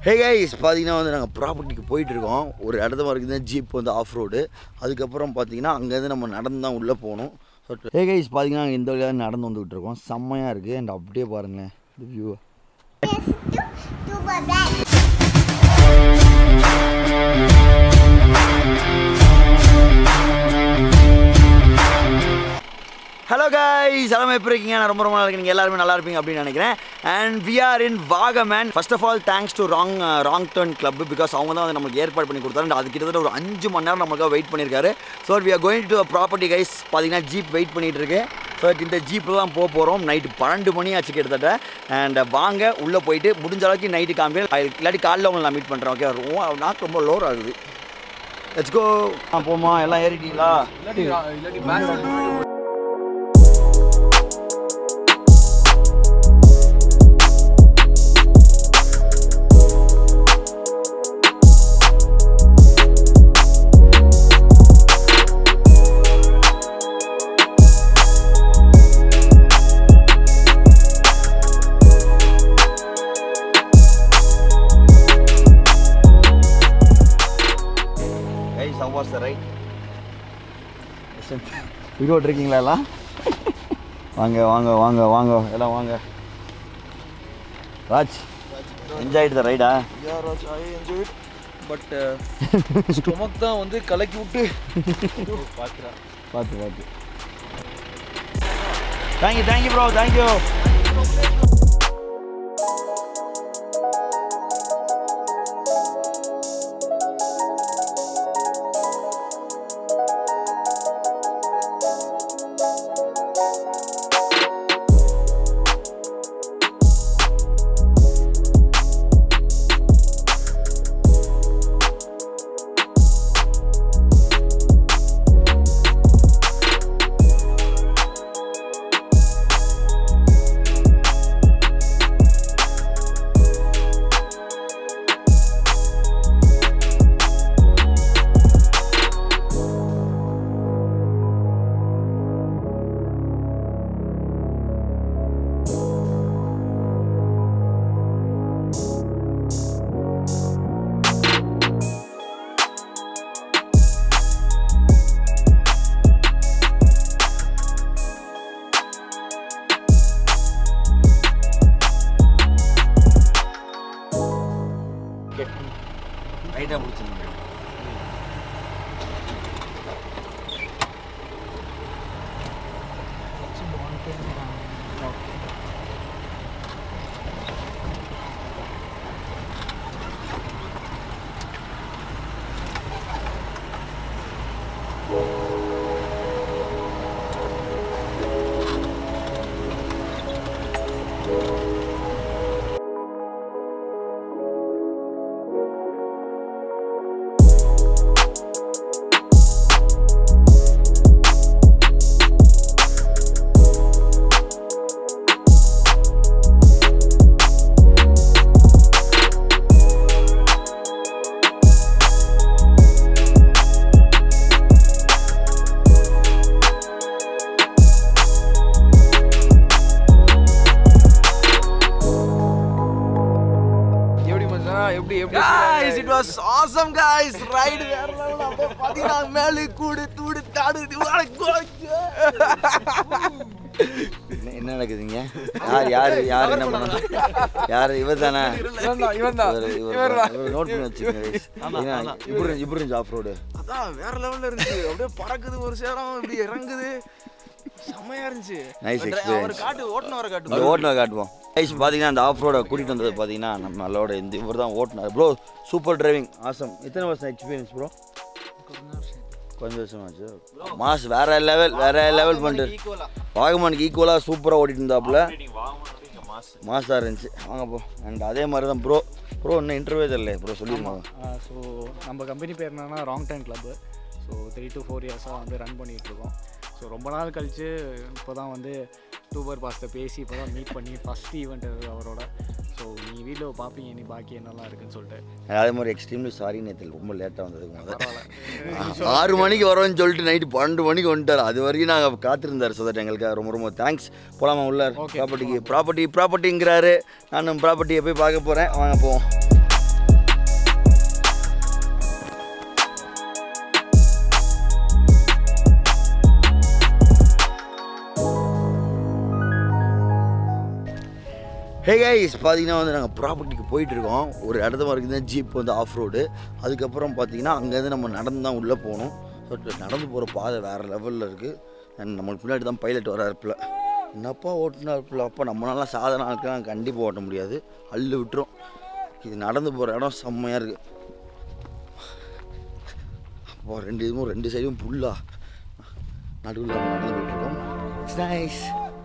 Hey guys பார்த்தீங்கன்னா வந்து நாங்கள் ப்ராப்பர்ட்டிக்கு போயிட்டு இருக்கோம் ஒரு இடத்துல வரைக்கும் தான் ஜீப் வந்து ஆஃப் ரோடு அதுக்கப்புறம் பார்த்தீங்கன்னா அங்கேருந்து நம்ம நடந்து தான் உள்ளே போகணும் ஹே கைஸ் பார்த்தீங்கன்னா இந்த வழியாக நடந்து வந்துகிட்டு இருக்கோம் செம்மையாக இருக்குது அண்ட் அப்படியே பாருங்களேன் இந்த வியூவை ஹலோ guys எல்லாமே எப்படி இருக்கீங்க நான் ரொம்ப ரொம்ப நல்லா இருக்கேன் நீங்கள் எல்லாருமே நல்லா இருப்பீங்க அப்படின்னு நினைக்கிறேன் and we are in Vagamon first of all thanks to wrong wrong turn club because அவங்க தான் வந்து நமக்கு ஏற்பாடு பண்ணி கொடுத்தாரு and அது கிட்டத்தட்ட ஒரு அஞ்சு மணி நேரம் நமக்காக வெயிட் பண்ணியிருக்காரு so we are going to property guys பார்த்தீங்கன்னா ஜீப் வெயிட் பண்ணிட்டு இருக்கு ஸோ இந்த ஜீப்பில் தான் போக போகிறோம் நைட்டு பன்னெண்டு மணி ஆச்சு கிட்டத்தட்ட அண்ட் வாங்க உள்ளே போயிட்டு முடிஞ்ச அளவுக்கு நைட்டு காமிப்பேன் இல்லாட்டி காலைல உங்களை நான் மீட் பண்ணுறேன் ஓகே நாக்கு ரொம்ப லோர் ஆகுது லெட்ஸ் கோ போமா எல்லாம் ஏறிட்டீங்களா guys how was the ride video இருக்கீங்களா எல்லாம் வாங்க வாங்க வாங்க வாங்க எல்லாம் வாங்க ராஜ் என்ஜாய்டு த ரைடா Yeah, Raj, I enjoyed, but uh, stomach தான் வந்து கலக்கி விட்டு பார்த்துடா பார்த்து பார்த்து தேங்க்யூ தேங்க்யூ ப்ரோ தேங்க்யூ ரைட்டாக பிடிச்சிருந்தீங்க எப்படி மச்சான் எப்படி எப்படி guys it was awesome guys ride வேற level அப்படியே பாத்தீங்கன்னா மேலே கூடு தூடு தாடு என்ன என்ன நடக்குதுங்க யார் யார் யார் என்ன பண்ணணும் யார் இவர் தானே இவன் தான் இவன் தான் இவர் நோட் பண்ணி வச்சுக்கோங்க இப்படி இப்படி இருந்துச்சு ஆஃப் ரோடு அதான் வேற லெவல்ல இருந்துச்சு அப்படியே பறக்குது ஒரு சேரம் இப்படி இறங்குது செம்மையா இருந்துச்சு Nice அவர் experience. காட்டு ஓட்டுனவரை இந்த காட்டு ஓட்டுநர் காட்டுவோம் கைஸ் பார்த்தீங்கன்னா அந்த ஆஃப் ரோடை கூட்டிகிட்டு வந்தது பார்த்தீங்கன்னா நம்மளோட இந்த இவர் தான் ஓட்டுனர் ப்ரோ சூப்பர் டிரைவிங் ஆசம் எத்தனை வருஷம் எக்ஸ்பீரியன்ஸ் ப்ரோ கொஞ்சம் வருஷம் ஆச்சு மாஸ் வேற லெவல் வேற லெவல் பண்ணிட்டு ஈக்குவலா வாகமானுக்கு ஈக்குவலாக சூப்பராக ஓட்டிட்டு இருந்தாப்புல மாசாக இருந்துச்சு வாங்க போ அண்ட் அதே மாதிரி தான் ப்ரோ ப்ரோ இன்னும் இன்டர்வியூ தெரியல ப்ரோ சொல்லிருங்க ஸோ நம்ம கம்பெனி பேர் என்னன்னா wrong time club so three to four இயர்ஸாக வந்து ரன் பண்ணிகிட்ருக்கோம் ஸோ ரொம்ப நாள் கழித்து இப்போ தான் வந்து டூபர் பாஸ்ட்டை பேசி இப்போ தான் மீட் பண்ணி ஃபஸ்ட் ஈவெண்ட் அவரோட ஸோ நீ வீடியோ பார்ப்பீங்க நீ பாக்கி என்னெல்லாம் இருக்குன்னு சொல்லிட்டு அதே மாதிரி எக்ஸ்ட்ரீம்லி சாரி நேற்று ரொம்ப லேட்டாக வந்ததுக்கு முதல்ல ஆறு மணிக்கு வரோன்னு சொல்லிட்டு நைட்டு பன்னெண்டு மணிக்கு வந்துட்டார் அது வரைக்கும் நாங்கள் காத்திருந்தார் சோதர் எங்களுக்கு ரொம்ப ரொம்ப தேங்க்ஸ் போலாமா உள்ள ப்ராப்பர்ட்டிக்கு ப்ராப்பர்ட்டி ப்ராப்பர்ட்டிங்கிறாரு நானும் ப்ராப்பர்ட்டியை போய் பார்க்க போகிறேன் வாங்க போவோம் ஹே கைஸ் பார்த்தீங்கன்னா வந்து நாங்கள் ப்ராப்பர்ட்டிக்கு போயிட்டு இருக்கோம் ஒரு இடத்து வரைக்கும் தான் ஜீப் வந்து ஆஃப் ரோடு அதுக்கப்புறம் பார்த்தீங்கன்னா அங்கேருந்து நம்ம நடந்து தான் உள்ளே போகணும் ஸோ நடந்து போகிற பாதை வேறு லெவலில் இருக்குது அண்ட் நம்மளுக்கு பின்னாடி தான் பைலட் வர இருப்பில் என்னப்பா ஓட்டுனா இருப்பில் அப்போ நம்மளால சாதனை ஆட்கள்லாம் கண்டிப்பாக ஓட்ட முடியாது அள்ளு விட்டுரும் இது நடந்து போகிற இடம் செம்மையாக இருக்குது அப்போ ரெண்டு இதுவும் ரெண்டு சைடும் புல்லா நடுவில் நம்ம நடந்து போயிட்டுருக்கோம் இட்ஸ் நைஸ்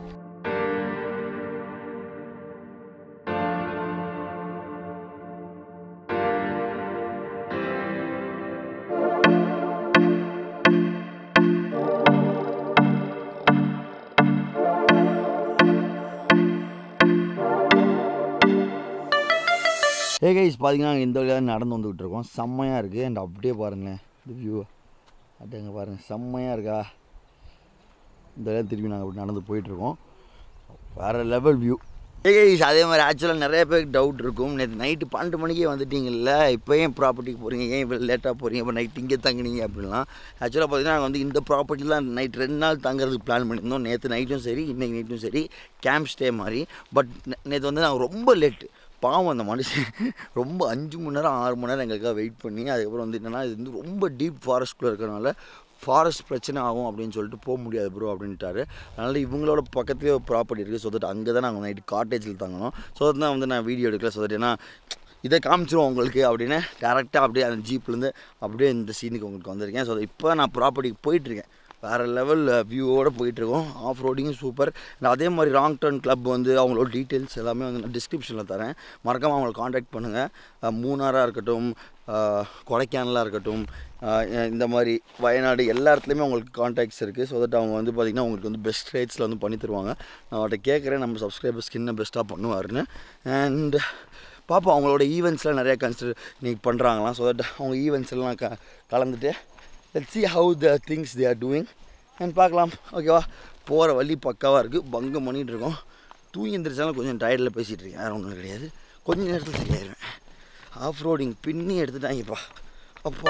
ஏ கைஸ் பார்த்தீங்கன்னா நாங்கள் இந்த வழியாக நடந்து வந்துகிட்டு இருக்கோம் செம்மையாக இருக்குது அண்ட் அப்படியே பாருங்களேன் இந்த வியூ அப்படியே பாருங்கள் செம்மையாக இருக்கா இந்த வழியாக திருப்பி நாங்கள் அப்படி நடந்து போயிட்டுருக்கோம் வேறு லெவல் வியூ ஏ கைஸ் அதே மாதிரி ஆக்சுவலாக நிறைய பேருக்கு டவுட் இருக்கும் நேற்று நைட்டு பன்னெண்டு மணிக்கே வந்துட்டீங்கல்ல இப்போ ஏன் ப்ராப்பர்ட்டிக்கு போகிறீங்க ஏன் இவ்வளோ லேட்டாக போகிறீங்க இப்போ நைட் இங்கே தங்குனீங்க அப்படின்லாம் ஆக்சுவலாக பார்த்தீங்கன்னா நாங்கள் வந்து இந்த ப்ராப்பர்ட்டிலாம் நைட் ரெண்டு நாள் தங்குறதுக்கு பிளான் பண்ணியிருந்தோம் நேற்று நைட்டும் சரி இன்றைக்கி நைட்டும் சரி கேம்ப் ஸ்டே மாதிரி பட் நேற்று வந்து நாங்கள் ரொம்ப லேட்டு பாவம் அந்த மனுஷன் ரொம்ப அஞ்சு மணி நேரம் ஆறு மணி நேரம் எங்களுக்காக வெயிட் பண்ணி அதுக்கப்புறம் வந்து என்னென்னா இது வந்து ரொம்ப டீப் ஃபாரஸ்ட்குள்ளே இருக்கிறனால ஃபாரஸ்ட் பிரச்சனை ஆகும் அப்படின்னு சொல்லிட்டு போக முடியாது ப்ரோ அப்படின்ட்டாரு அதனால் இவங்களோட பக்கத்துலேயே ஒரு ப்ராப்பர்ட்டி இருக்குது ஸோ தட் அங்கே தான் நாங்கள் நைட்டு காட்டேஜில் தங்கணும் ஸோ தான் வந்து நான் வீடியோ எடுக்கல ஸோ தட் ஏன்னா இதை காமிச்சிரும் உங்களுக்கு அப்படின்னு டேரெக்டாக அப்படியே அந்த ஜீப்லேருந்து அப்படியே இந்த சீனுக்கு உங்களுக்கு வந்திருக்கேன் ஸோ இப்போ நான் ப்ராப்பர்ட்டிக்கு போயிட்டுருக்கேன் வேறு லெவல் வியூவோடு போயிட்டுருக்கோம் ஆஃப் ரோடிங்கும் சூப்பர் நான் அதே மாதிரி ராங் டர்ன் கிளப் வந்து அவங்களோட டீட்டெயில்ஸ் எல்லாமே வந்து நான் டிஸ்கிரிப்ஷனில் தரேன் மறக்காமல் அவங்களை காண்டாக்ட் பண்ணுங்கள் மூணாராக இருக்கட்டும் அஹ், கொடைக்கானலாக இருக்கட்டும் அஹ், இந்த மாதிரி வயநாடு எல்லா இடத்துலையுமே அவங்களுக்கு காண்டாக்ட்ஸ் இருக்குது ஸோ தட் அவங்க வந்து பார்த்திங்கன்னா உங்களுக்கு வந்து பெஸ்ட் ரேட்ஸில் வந்து பண்ணி தருவாங்க நான் அவர்கிட்ட கேட்குறேன் நம்ம சப்ஸ்கிரைபர்ஸ் என்ன பெஸ்ட்டாக பண்ணுவாருன்னு அண்ட் பார்ப்போம் அவங்களோட ஈவெண்ட்ஸ்லாம் நிறைய கன்சிடர் இன்னைக்கு பண்ணுறாங்களாம் ஸோ தட் அவங்க ஈவெண்ட்ஸ் எல்லாம் க கலந்துட்டு let see how the things they are doing and பார்க்கலாம் ஓகேவா போகிற வழி பக்காவாக இருக்குது பங்கம் பண்ணிகிட்டு இருக்கோம் தூங்கி எந்திரிச்சாலும் கொஞ்சம் டயர்டில் பேசிகிட்டு இருக்கேன் வேறு ஒன்றும் கிடையாது கொஞ்ச நேரத்தில் சரியாயிருவேன் ஆஃப் ரோடிங் பின்னி எடுத்துட்டாங்கப்பா அப்பா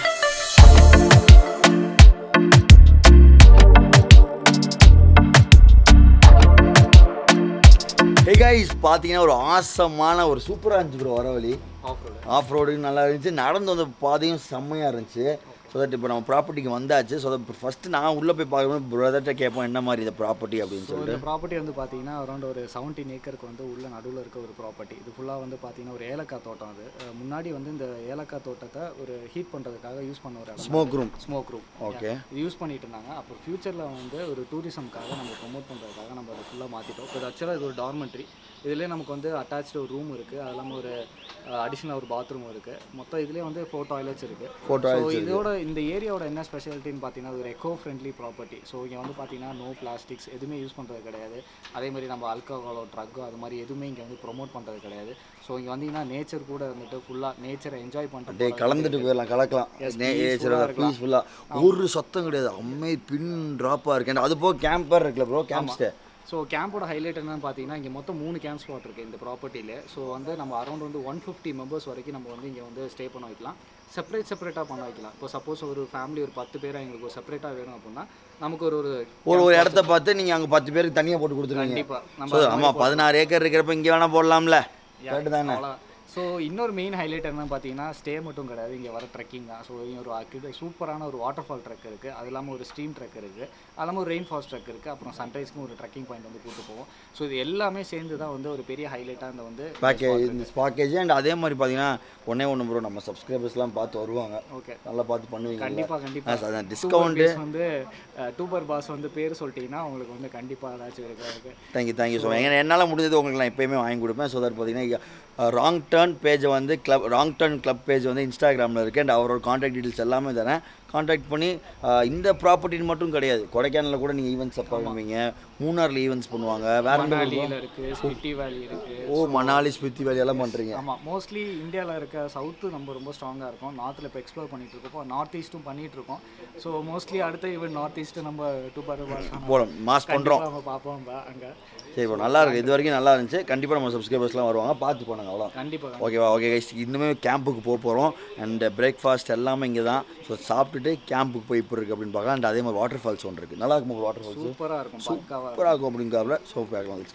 ஹே கைஸ் பார்த்தீங்கன்னா ஒரு ஆசமான ஒரு சூப்பராக இருந்துச்சு ப்ரோ வர வழி ஆஃப் ரோடு ஆஃப் ரோடு நல்லா இருந்துச்சு நடந்து வந்த பாதையும் செம்மையாக இருந்துச்சு ஸோ தட் இப்போ நம்ம ப்ராப்பர்ட்டிக்கு வந்தாச்சு ஸோ தட் ஃபஸ்ட்டு நான் உள்ளே போய் பார்க்கணும் பிரதர்கிட்ட கேட்போம் என்ன மாதிரி இந்த ப்ராப்பர்ட்டி அப்படின்னு ஸோ சொல்லிட்டு இந்த ப்ராப்பர்ட்டி வந்து பார்த்தீங்கன்னா அரௌண்ட் ஒரு செவன்டீன் ஏக்கருக்கு வந்து உள்ள நடுவில் இருக்க ஒரு ப்ராப்பர்ட்டி இது ஃபுல்லாக வந்து பார்த்தீங்கன்னா ஒரு ஏலக்காய் தோட்டம் அது அஹ் முன்னாடி வந்து இந்த ஏலக்காய் தோட்டத்தை ஒரு ஹீட் பண்ணுறதுக்காக யூஸ் பண்ண ஒரு இடம் smoke room smoke room okay இது யூஸ் பண்ணிட்டு இருந்தாங்க அப்புறம் ஃபியூச்சரில் வந்து ஒரு டூரிசம்காக நம்ம ப்ரொமோட் பண்ணுறதுக்காக நம்ம அதை ஃபுல்லாக மாற்றிட்டோம் இப்போ ஆக்சுவலாக இது ஒரு டார்மெண்ட்ரி இதுலேயே நமக்கு வந்து அட்டாச்சு ஒரு ரூம் இருக்குது அது இல்லாமல் ஒரு அடிஷ்னல் ஒரு பாத்ரூம் இருக்குது மொத்தம் இதுலேயே வந்து ஃபோர் டாய்லெட்ஸ் இருக்குது Four ஸோ இதோட இந்த ஏரியாவோட என்ன ஸ்பெஷாலிட்டின்னு பார்த்தீங்கன்னா ஒரு எக்கோ ஃப்ரெண்ட்லி ப்ராப்பர்ட்டி ஸோ இங்கே வந்து பார்த்தீங்கன்னா நோ பிளாஸ்டிக்ஸ் எதுவுமே யூஸ் பண்ணுறது கிடையாது அதே மாதிரி நம்ம ஆல்கஹாலோ ட்ரக்கோ அது மாதிரி எதுவுமே இங்கே வந்து ப்ரொமோட் பண்ணுறது கிடையாது ஸோ இங்கே வந்தீங்கன்னா நேச்சர் கூட இருந்துட்டு ஃபுல்லாக நேச்சரை என்ஜாய் டே பண்ணுறது கலந்துட்டு போயிடலாம் கலக்கலாம் Yes, நேச்சர் peaceful-ஆ இருக்கலாம். பீஸ்ஃபுல்லாக ஒரு சத்தம் கிடையாது அம்மை பின் ட்ராப்பாக இருக்கு அது போக கேம்பர் இருக்குல்ல ப்ரோ கேம்ப் ஸ்டே ஸோ கேம்போட ஹைலைட் என்னன்னு பார்த்தீங்கன்னா இங்கே மொத்தம் மூணு கேம்ப் ஸ்பாட் இருக்குது இந்த ப்ராப்பர்ட்டியில் ஸோ வந்து நம்ம அரௌண்ட் வந்து ஒன் ஃபிஃப்டி மெம்பர்ஸ் வரைக்கும் நம்ம வந்து இங்கே வந்து ஸ்டே பண்ண வைக்கலாம் செப்பரேட் செப்பரேட்டாக பண்ண வைக்கலாம் இப்போ சப்போஸ் ஒரு ஃபேமிலி ஒரு பத்து பேர் எங்களுக்கு ஒரு செப்பரேட்டாக வேணும் அப்படின்னா நமக்கு ஒரு ஒரு ஒரு ஒரு இடத்த பார்த்து நீங்கள் அங்கே பத்து பேருக்கு தனியாக போட்டு கொடுத்துருவீங்க கண்டிப்பாக நம்ம ஸோ ஆமாம் பதினாறு ஏக்கர் இருக்கிறப்ப இங்கே வேணால் போடலாம்ல கரெக்டு தானே ஸோ இன்னொரு மெயின் ஹைலைட் என்னன்னு பார்த்தீங்கன்னா ஸ்டே மட்டும் கிடையாது இங்கே வர ட்ரெக்கிங் தான் ஸோ இங்கே ஒரு active- சூப்பரான ஒரு வாட்டர் ஃபால் ட்ரெக் இருக்குது அது இல்லாமல் ஒரு ஸ்ட்ரீம் ட்ரெக் இருக்குது அது இல்லாமல் ஒரு ரெயின் ஃபால்ஸ் ட்ரெக் இருக்குது அப்புறம் சன்ரைஸ்க்கும் ஒரு ட்ரெக்கிங் பாயிண்ட் வந்து கூட்டு போவோம் ஸோ இது எல்லாமே சேர்ந்து தான் வந்து ஒரு பெரிய ஹைலைட்டாக இந்த வந்து பேக்கேஜ் இந்த பேக்கேஜ் அண்ட் அதே மாதிரி பார்த்தீங்கன்னா ஒன்றே ஒன்று ப்ரோ நம்ம சப்ஸ்கிரைபர்ஸ்லாம் பார்த்து வருவாங்க ஓகே நல்லா பார்த்து பண்ணுவீங்க கண்டிப்பாக கண்டிப்பாக அதான் டிஸ்கவுண்ட்டு வந்து டூபர் பாஸ் வந்து பேர் சொல்லிட்டீங்கன்னா உங்களுக்கு வந்து கண்டிப்பாக ஏதாச்சும் இருக்காது தேங்க்யூ தேங்க்யூ ஸோ எங்க என்னால் முடிஞ்சது உங்களுக்கு நான் எப்பயுமே வாங்கி கொடுப்பேன் ஸோ தட் பார்த்தீங்கன்னா ராங் டர்ன் பேஜை வந்து club wrong turn club page வந்து இன்ஸ்டாகிராமில் இருக்குது அண்ட் அவரோட காண்டாக்ட் டீட்டெயில்ஸ் எல்லாமே தரேன் காண்டாக்ட் பண்ணி அஹ், இந்த ப்ராப்பர்ட்டின்னு மட்டும் கிடையாது கொடைக்கானலில் கூட நீங்கள் ஈவெண்ட்ஸ் பண்ணுவீங்க மூணாரில் ஈவெண்ட்ஸ் பண்ணுவாங்க வேற எந்த மணாலியில் இருக்குது ஸ்பிட்டி வேலி இருக்குது ஓ மணாலி ஸ்பித்தி வேலி எல்லாம் பண்ணுறீங்க ஆமாம் மோஸ்ட்லி இந்தியாவில் இருக்க சவுத்து நம்ம ரொம்ப ஸ்ட்ராங்காக இருக்கும் நார்த்தில் இப்போ எக்ஸ்ப்ளோர் பண்ணிட்டு இருக்கோம் நார்த் ஈஸ்ட்டும் பண்ணிட்டு இருக்கோம் ஸோ மோஸ்ட்லி அடுத்த ஈவன் நார்த் ஈஸ்ட்டு நம்ம டூ பார் போகிறோம் மாஸ் பண்ணுறோம் நம்ம பார்ப்போம் அங்கே சரி இப்போ நல்லா இருக்கு இது வரைக்கும் நல்லா இருந்துச்சு கண்டிப்பாக நம்ம சப்ஸ்கிரைபர்ஸ்லாம் வருவாங்க பார்த்து போனாங்க அவ்வளோ கண்டிப்பாக ஓகேவா ஓகே கைஸ் இன்னுமே கேம்புக்கு போக போகிறோம் அண்ட் பிரேக்ஃபாஸ்ட் எல்லாமே இங்கே தான் ஸோ சாப்பிட்டுட்டு கேம்புக்கு போய் இப்போ இருக்குது அப்படின்னு பார்க்கலாம் அண்ட் அதே மாதிரி வாட்டர் ஃபால்ஸ் ஒன்று இருக்குது நல்லா இருக்கும் வாட்டர் ஃபால்ஸ் சூப்பராக இருக்கும் பக்காவாக சூப்பராக இருக்கும் அப்படிங்கிறதுல ஸோ பார்க்கலாம் லெட்ஸ் கோ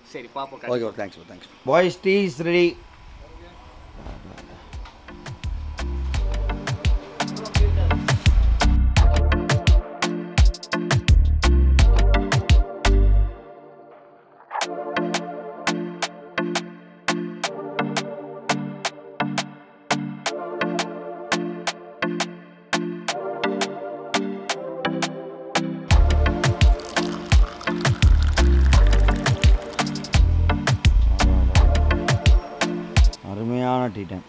சரி பார்ப்போம் okay thanks thanks boys tea is ready அருமையான டீ டைம்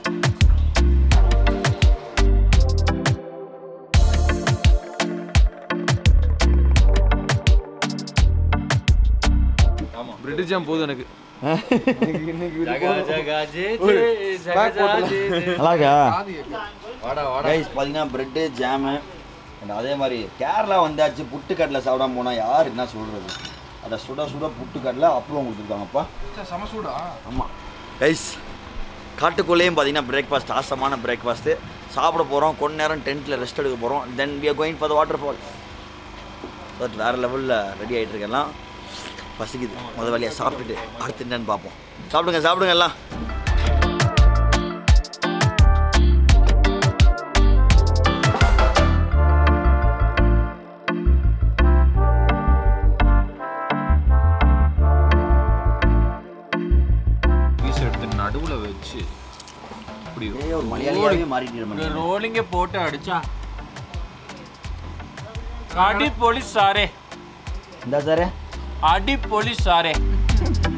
பிரிட்டிஷ் ஜாம் போதும் எனக்கு நல்லா இருக்கா கைஸ் பார்த்தீங்கன்னா பிரெட்டு ஜாமு அண்ட் அதே மாதிரி கேரளா வந்தாச்சு புட்டுக்கடலை சாப்பிடாம போனால் யார் என்ன சொல்கிறது அதை சுட சுட புட்டுக்கடலை அப்பளம் கொடுத்துருக்காங்கப்பா சம சூடா ஆமாம் கைஸ் காட்டுக்குள்ளேயும் பார்த்தீங்கன்னா பிரேக்ஃபாஸ்ட் ஆசமான பிரேக்ஃபாஸ்ட்டு சாப்பிட போகிறோம் கொஞ்ச நேரம் டென்ட்டில் ரெஸ்ட் எடுக்க போகிறோம் then we are going for the waterfall but வேறு லெவலில் ரெடி ஆகிட்டு இருக்கெல்லாம் பசிக்குது முத வழியாக சாப்பிட்டுட்டு அடுத்து என்னன்னு பார்ப்போம் சாப்பிடுங்க சாப்பிடுங்க எல்லாம் பீஸ் எடுத்து நடுவுல வச்சு இப்படி ஏய், ஒரு மலையாளியாவே மாறிட்டு റോളിംഗ് പോട്ട് അടിച്ചാ അടിപൊളി സാറേ இந்த சார் അടിപൊളി സാറേ